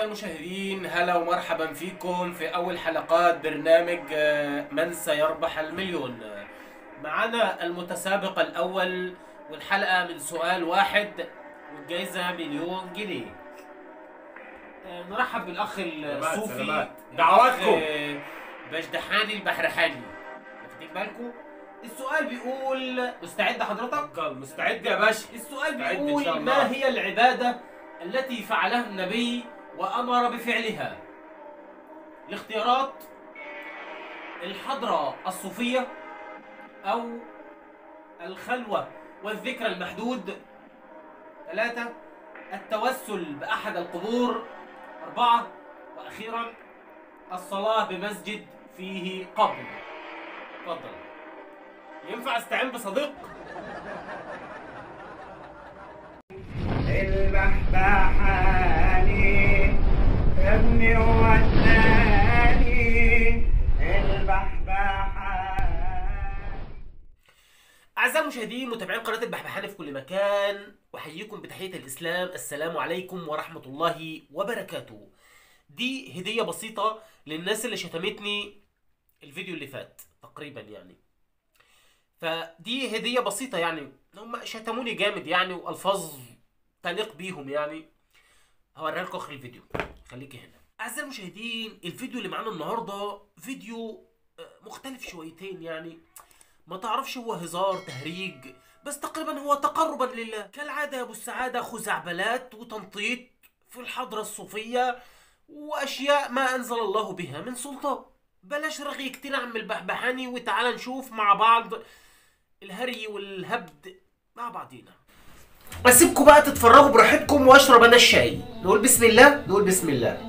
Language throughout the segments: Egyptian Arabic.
أعزائي المشاهدين هلا ومرحبا فيكم في أول حلقات برنامج آه، من سيربح المليون معنا المتسابق الأول والحلقة من سؤال واحد والجائزة مليون جنيه آه، نرحب بالأخ سلامات، الصوفي سلامات. الأخ، دعواتكم. آه، بجدحاني البحرحاني واخدين بالكم؟ السؤال بيقول مستعد حضرتك؟ قال مستعد يا باشا السؤال مستعد إن بيقول شاء الله. ما هي العبادة التي فعلها النبي وأمر بفعلها؟ الاختيارات الحضرة الصوفية أو الخلوة والذكر المحدود ثلاثة التوسل بأحد القبور أربعة وأخيرا الصلاة بمسجد فيه قبر تفضل ينفع استعين بصديق؟ البحبحاني ابني وداني البحبحاني أعزائي المشاهدين متابعين قناة البحبحانة في كل مكان أحييكم بتحية الإسلام السلام عليكم ورحمة الله وبركاته دي هدية بسيطة للناس اللي شتمتني الفيديو اللي فات تقريبا يعني فدي هدية بسيطة يعني هم شتموني جامد يعني وألفاظ تليق بيهم يعني هوريها لكم آخر الفيديو خليكي هنا أعزائي المشاهدين الفيديو اللي معانا النهاردة فيديو آه، مختلف شويتين يعني ما تعرفش هو هزار تهريج بس تقريبا هو تقربا لله كالعادة يا ابو السعادة خزعبلات وتنطيط في الحضرة الصوفية واشياء ما انزل الله بها من سلطان بلاش رغي كتير عم البحبحاني وتعالى نشوف مع بعض الهري والهبد مع بعضينا اسيبكم بقى تتفرجوا براحتكم واشرب انا الشاي نقول بسم الله نقول بسم الله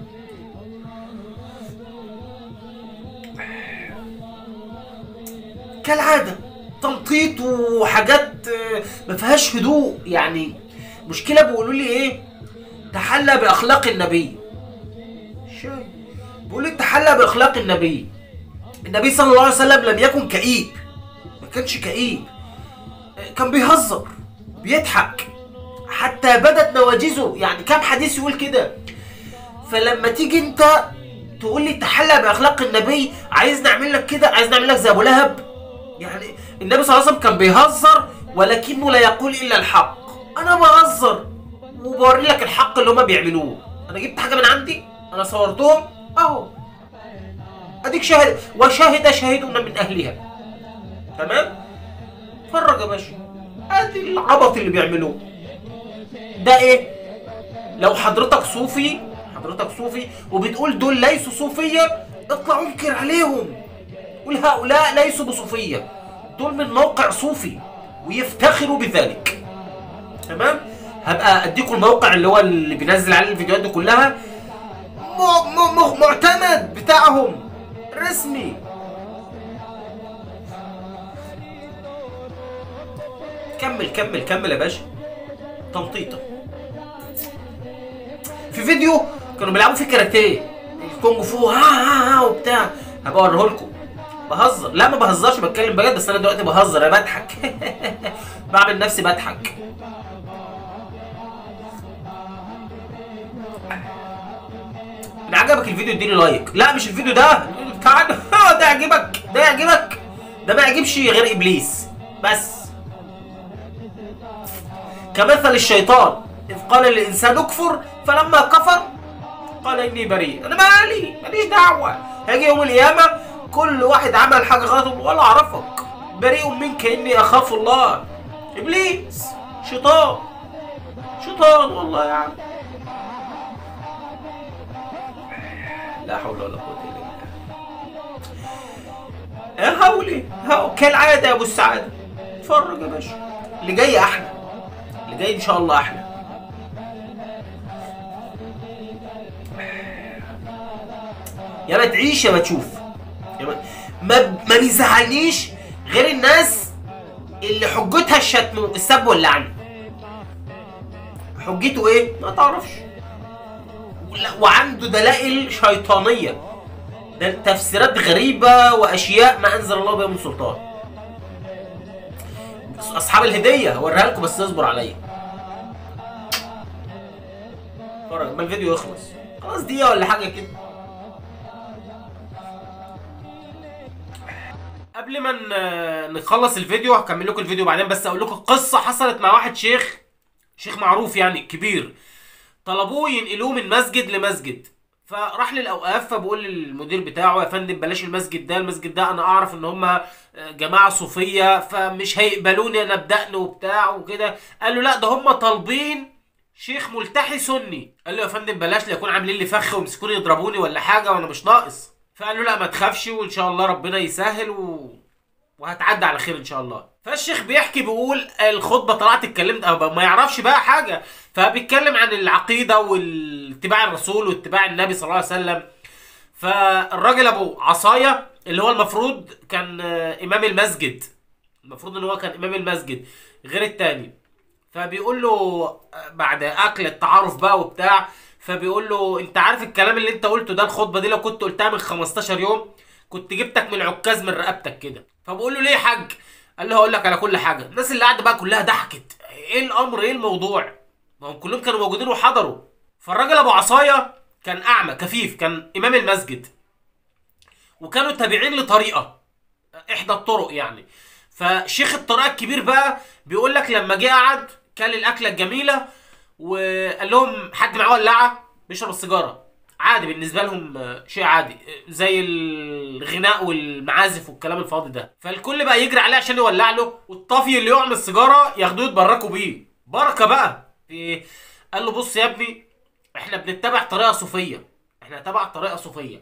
كالعادة تنطيط وحاجات آه، ما فيهاش هدوء يعني مشكلة بيقولوا لي ايه تحلى بأخلاق النبي شاي بيقول لي تحلى بأخلاق النبي النبي صلى الله عليه وسلم لم يكن كئيب ما كانش كئيب آه، كان بيهزر بيضحك حتى بدت نواجذه يعني كام حديث يقول كده فلما تيجي انت تقول لي تحلى باخلاق النبي عايز نعمل لك كده عايز نعمل لك زي ابو لهب يعني النبي صلى الله عليه وسلم كان بيهزر ولكنه لا يقول الا الحق انا بهزر وبوري لك الحق اللي هما بيعملوه انا جبت حاجه من عندي انا صورتهم اهو اديك شاهد وشاهد شاهد من اهلها تمام اتفرج يا باشا ادي العبط اللي بيعملوه ده ايه لو حضرتك صوفي حضرتك صوفي وبتقول دول ليسوا صوفية اطلع انكر عليهم قول هؤلاء ليسوا بصوفية دول من موقع صوفي ويفتخروا بذلك تمام هبقى اديكم الموقع اللي هو اللي بينزل عليه الفيديوهات دي كلها م- م- م- معتمد بتاعهم رسمي كمل كمل كمل يا باشا تنطيطه في فيديو كانوا بيلعبوا فيه كاراتيه الكونج فو ها ها ها وبتاع هبقى اوريه لكم بهزر لا ما بهزرش بتكلم بجد بس انا دلوقتي بهزر انا بضحك بعمل نفسي بضحك ان عجبك الفيديو اديني لايك لا مش الفيديو ده تعال ده يعجبك ده يعجبك ده ما يعجبش غير ابليس بس كمثل الشيطان إذ قال للإنسان اكفر فلما كفر قال إني بريء أنا مالي ماليش دعوة هاجي يوم القيامة كل واحد عمل حاجة غلط ولا أعرفك بريء منك إني أخاف الله إبليس شيطان شيطان والله يا عم لا حول ولا قوة إلا بالله يا هولي هو كالعادة يا أبو السعادة اتفرج يا باشا اللي جاي أحلى اللي جاي ان شاء الله احلى يا ما تعيش يا ما تشوف يا ما ما, ما بيزعلنيش غير الناس اللي حجتها الشتم السب واللعن حجته ايه ما تعرفش ولا- وعنده دلائل شيطانيه ده تفسيرات غريبه واشياء ما انزل الله بها من سلطان اصحاب الهديه هوريها لكم بس اصبر عليا اتفرج ما الفيديو يخلص خلاص دقيقه ولا حاجه كده قبل ما ن- نخلص الفيديو هكمل لكم الفيديو بعدين بس اقول لكم قصه حصلت مع واحد شيخ شيخ معروف يعني كبير طلبوه ينقلوه من مسجد لمسجد فراح للاوقاف فبقول للمدير بتاعه يا فندم بلاش المسجد ده المسجد ده انا اعرف ان هم جماعه صوفيه فمش هيقبلوني انا بدقن وبتاع وكده قال له لا ده هم طالبين شيخ ملتحي سني قال له يا فندم بلاش ليكون عاملين لي فخ ويمسكوني يضربوني ولا حاجه وانا مش ناقص فقال له لا ما تخافش وان شاء الله ربنا يسهل و... وهتعدي على خير ان شاء الله فالشيخ بيحكي بيقول الخطبه طلعت اتكلمت أو ما يعرفش بقى حاجه فبيتكلم عن العقيده والاتباع الرسول واتباع النبي صلى الله عليه وسلم فالراجل ابو عصايه اللي هو المفروض كان آه، امام المسجد المفروض ان هو كان امام المسجد غير التاني فبيقول له آه، بعد اكل التعارف بقى وبتاع فبيقول له انت عارف الكلام اللي انت قلته ده الخطبه دي لو كنت قلتها من 15 يوم كنت جبتك من العكاز من رقبتك كده فبقول له ليه يا حاج قال له هقول لك على كل حاجه الناس اللي قاعده بقى كلها ضحكت ايه الامر ايه الموضوع ما هم كلهم كانوا موجودين وحضروا فالراجل ابو عصايه كان اعمى كفيف كان امام المسجد وكانوا تابعين لطريقه احدى الطرق يعني فشيخ الطريقه الكبير بقى بيقول لك لما جه قعد كل الاكله الجميله وقال لهم حد معاه ولاعه بيشرب السيجاره عادي بالنسبه لهم آه، شيء عادي آه، زي الغناء والمعازف والكلام الفاضي ده فالكل بقى يجري عليه عشان يولع له والطافي اللي يقع من السيجاره ياخدوه يتبركوا بيه بركه بقى في قال له بص يا ابني احنا بنتبع طريقه صوفيه احنا تبع طريقه صوفيه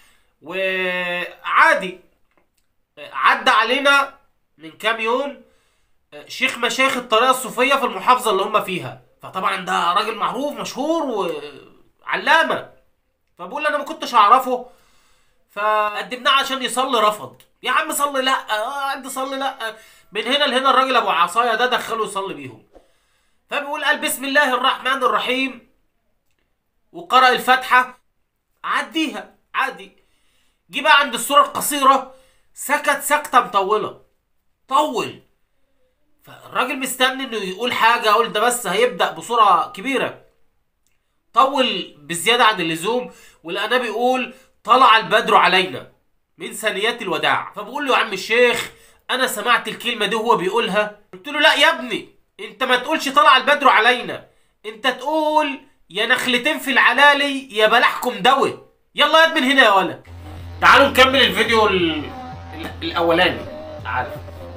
وعادي عدى علينا من كام يوم شيخ مشايخ الطريقه الصوفيه في المحافظه اللي هم فيها فطبعا ده راجل معروف مشهور وعلامه فبقول انا ما كنتش اعرفه فقدمناه عشان يصلي رفض يا عم صلي لا اه عندي صلي لا من هنا لهنا الراجل ابو عصايه ده دخله يصلي بيهم فبيقول قال بسم الله الرحمن الرحيم وقرأ الفاتحة عديها عادي جه بقى عند السورة القصيرة سكت سكتة مطولة طول فالراجل مستني انه يقول حاجة اقول ده بس هيبدأ بصورة كبيرة طول بزيادة عن اللزوم ولقناه بيقول طلع البدر علينا من ثنيات الوداع فبقول له يا عم الشيخ انا سمعت الكلمة دي وهو بيقولها قلت له لا يا ابني انت ما تقولش طلع البدر علينا انت تقول يا نخلتين في العلالي يا بلحكم دوي يلا يا من هنا يا ولا تعالوا نكمل الفيديو ال... ال... الاولاني تعالوا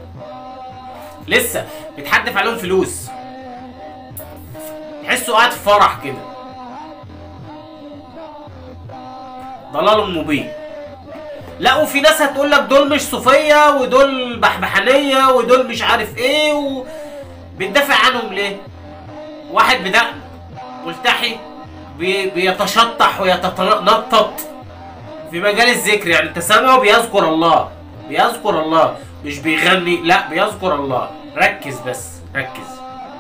لسه بيتحدف عليهم فلوس تحسوا قاعد في فرح كده ضلال مبين لا وفي ناس هتقول لك دول مش صوفيه ودول بحبحانيه ودول مش عارف ايه و... بتدافع عنهم ليه؟ واحد بدقن ملتحي بي... بيتشطح ويتنطط في مجال الذكر يعني انت سامعه بيذكر الله بيذكر الله مش بيغني لا بيذكر الله ركز بس ركز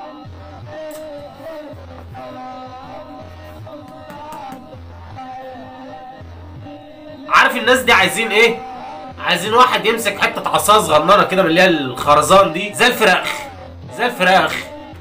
عارف الناس دي عايزين ايه؟ عايزين واحد يمسك حته عصا صغننه كده من اللي هي الخرزان دي زي الفراخ زي الفراخ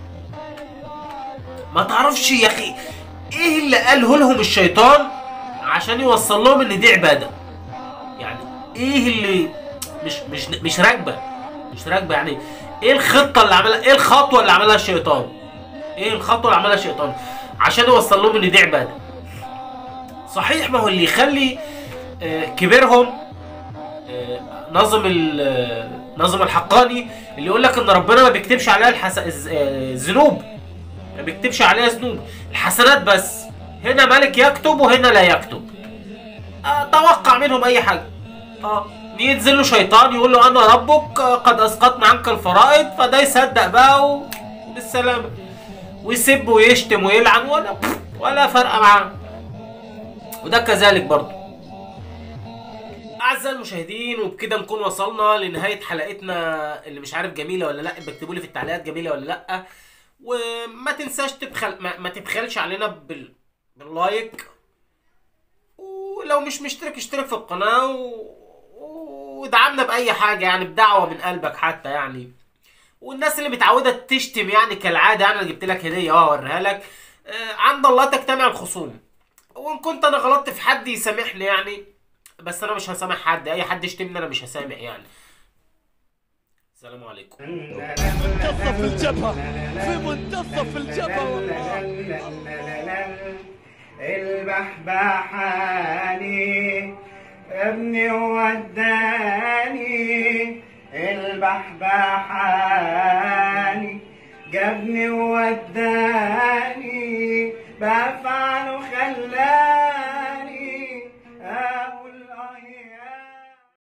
ما تعرفش يا اخي ايه اللي قاله لهم الشيطان عشان يوصل لهم ان دي عباده يعني ايه اللي مش مش مش راكبه مش راكبه يعني ايه الخطه اللي عملها ايه الخطوه اللي عملها الشيطان ايه الخطوه اللي عملها الشيطان عشان يوصل لهم ان دي عباده صحيح ما هو اللي يخلي آه، كبيرهم آه، نظم ال- نظم الحقاني اللي يقول لك ان ربنا ما بيكتبش عليها الحس... الز- آه، الذنوب ما بيكتبش عليها ذنوب الحسنات بس هنا ملك يكتب وهنا لا يكتب آه، توقع منهم اي حاجه اه ينزل له شيطان يقول له انا ربك آه، قد اسقطنا عنك الفرائض فده يصدق بقى و- بالسلامه ويسب ويشتم ويلعن ولا ولا فرق معاه وده كذلك برضه اعزائي المشاهدين وبكده نكون وصلنا لنهايه حلقتنا اللي مش عارف جميله ولا لا بكتبوا لي في التعليقات جميله ولا لا وما تنساش تبخل ما, ما تبخلش علينا بال... باللايك ولو مش مشترك اشترك في القناه و... ودعمنا باي حاجه يعني بدعوه من قلبك حتى يعني والناس اللي متعوده تشتم يعني كالعاده انا جبت لك هديه اه اوريها لك آه عند الله تجتمع الخصوم وان كنت انا غلطت في حد يسامحني يعني بس انا مش هسامح حد اي حد يشتمني انا مش هسامح يعني السلام عليكم منتصف الجبهة في منتصف الجبهة والله البحبحاني ابني وداني البحبحاني جابني ووداني بفعل خلاني